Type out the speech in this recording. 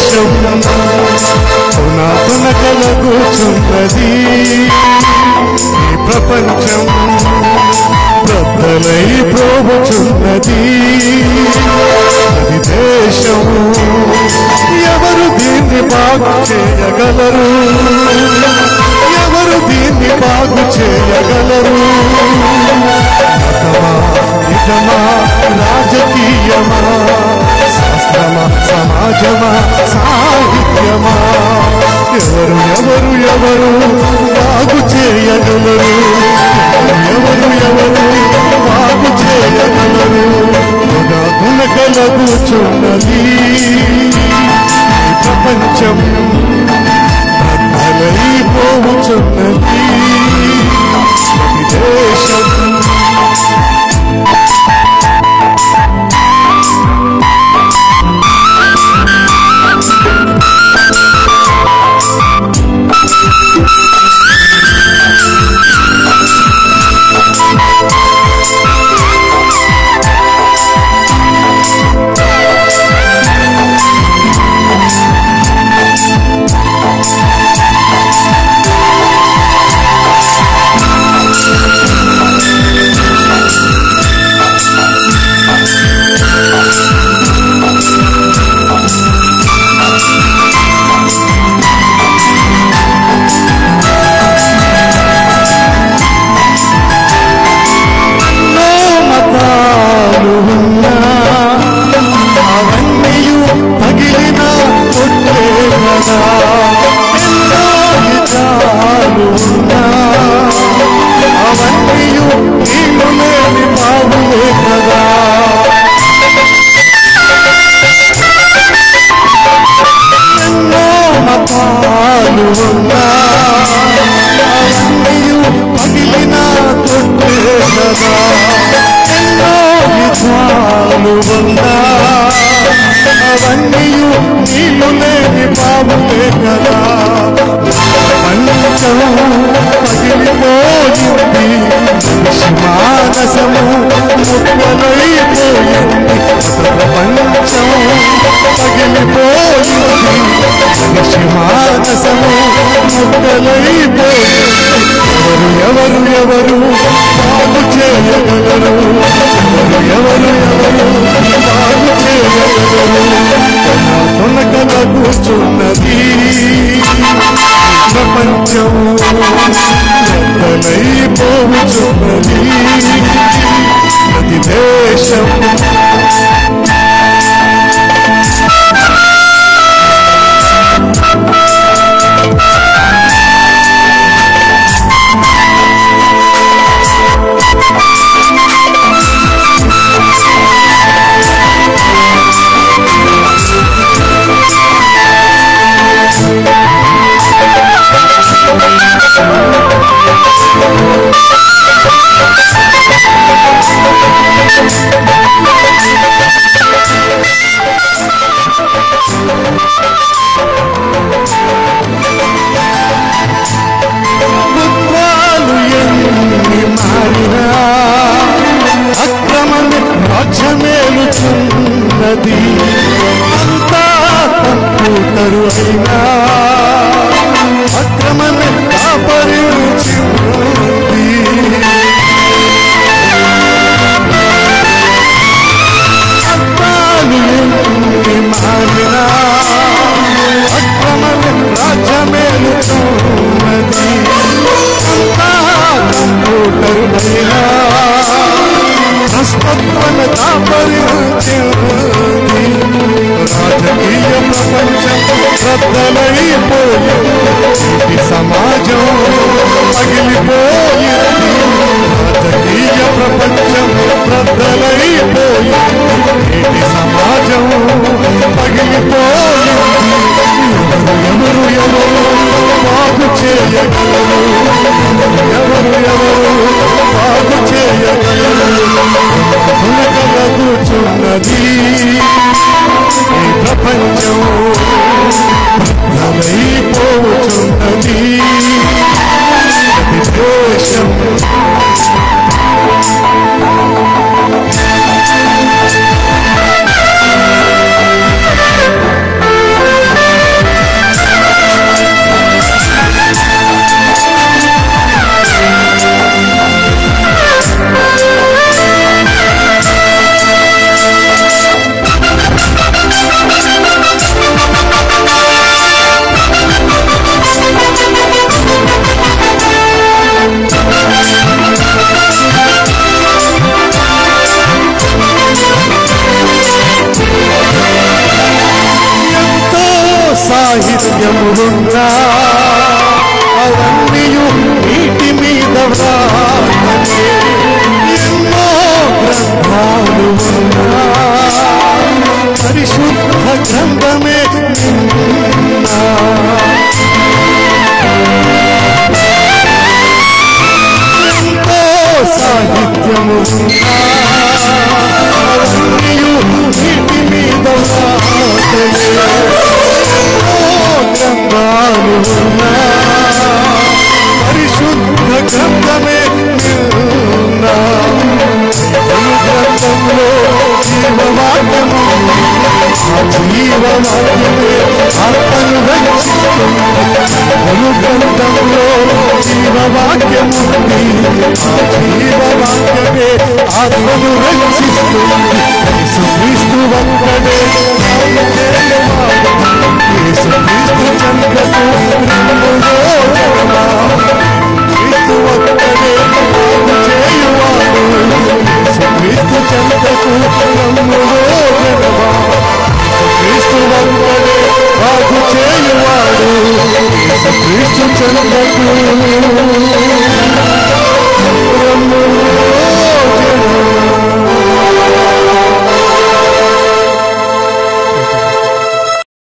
దేశం పునాతున కలగుచున్నది ఈ ప్రపంచం బ్రద్దలై ప్రోగుచున్నది అది దేశం ఎవరు దీన్ని బాగు చేయగలరు ఎవరు దీన్ని బాగు చేయగలరు మతమా నిజమా రాజకీయమా శాస్త్రమా సమాజమా సాహిత్యమా ఎవరు ఎవరు ఎవరు బాగు చేయగలరు ఎవరు ఎవరు బాగు చేయగలరు పునాదున కలగుచున్నది ఈ ప్రపంచం పోవుచున్నది ఈ దేశం ఎన్నో మతాలు ఉన్నా అవన్నీయు పగిలిన కొట్టే కదా ఎన్నో విధాలు ఉన్నా అవన్నీయు నీళ్ళు లేని బావులే కదా ఎన్నో మతాలు ఉన్నా అవన్నీయు పగిలిన కొట్టే కదా ఎన్నో విధాలు ఉన్నా అవన్నీయు నీళ్ళు లేని బాబులే కదా పంచం పగిలిపోయింది మనిషి మానసము ముక్కలైపోయింది ప్రపంచం పగిలిపోయింది మనిషి మానసము ముక్కలైపోయింది ఎవరు ఎవరు ఎవరు బాగు చేయగలరు ఎవరు ఎవరు ఎవరు బాగు చేయగలరు తొనకల కూర్చున్నది ప్రపంచం పోవుచున్నది ప్రతి దేశం పుత్రాలు ఎన్ని మారినా అక్రమమే రాజ్యమేలుచున్నది అంతా కంప్యూటరు అయినా అక్రమమే కాపరించింది అక్రాలు ఎన్ని మారినా అక్రమమే రాజ్యమేలుచున్నది అంతా కంప్యూటరు అయినా ప్రస్తుత్వమే కాపరించింది రాజకీయ ప్రపంచం శ్రద్ధలైపోయింది ఈ సమాజం పగిలిపోయింది రాజకీయ ప్రపంచం శ్రద్ధలైపోయింది ఈ సమాజం పగిలిపోయింది ఎవరు ఎవరు బాగు చేయగలరు ఎవరు ఎవరు బాగు చేయగలరు కూర్చున్నది ఈ ప్రపంచం పోవుచున్నది ప్రతి దేశం సాహిత్యములున్నా అవన్నీయు నీటి మీద వ్రాతనే ఎన్నో గ్రంథాలు ఉన్నా పరిశుద్ధ గ్రంథమే నిన్నా ఎంతో సాహిత్యము ఉన్నా అవన్నీయు నీటి మీద వ్రాతనే గ్రంథాలు ఉన్నా పరిశుద్ధ గ్రంథమే నిన్నా ఈ గ్రంథంలో జీవవాక్యము ఆ జీవవాక్యమే ఆత్మను రక్షిస్తుంది ఈ గ్రంథంలో జీవవాక్యము ఆ జీవవాక్యమే ఆత్మను రక్షిస్తుంది యేసుక్రీస్తు ఒక్కడే యేసుక్రీస్తు చంద్రకు నిన్నులో జగమా. క్రీస్తు ఒక్కడే బాగు చేయువాడు యేసుక్రీస్తు చంద్రకు నమ్ములో జగమా. క్రీస్తు ఒక్కడే బాగు చేయువాడు యేసుక్రీస్తు చంద్రకు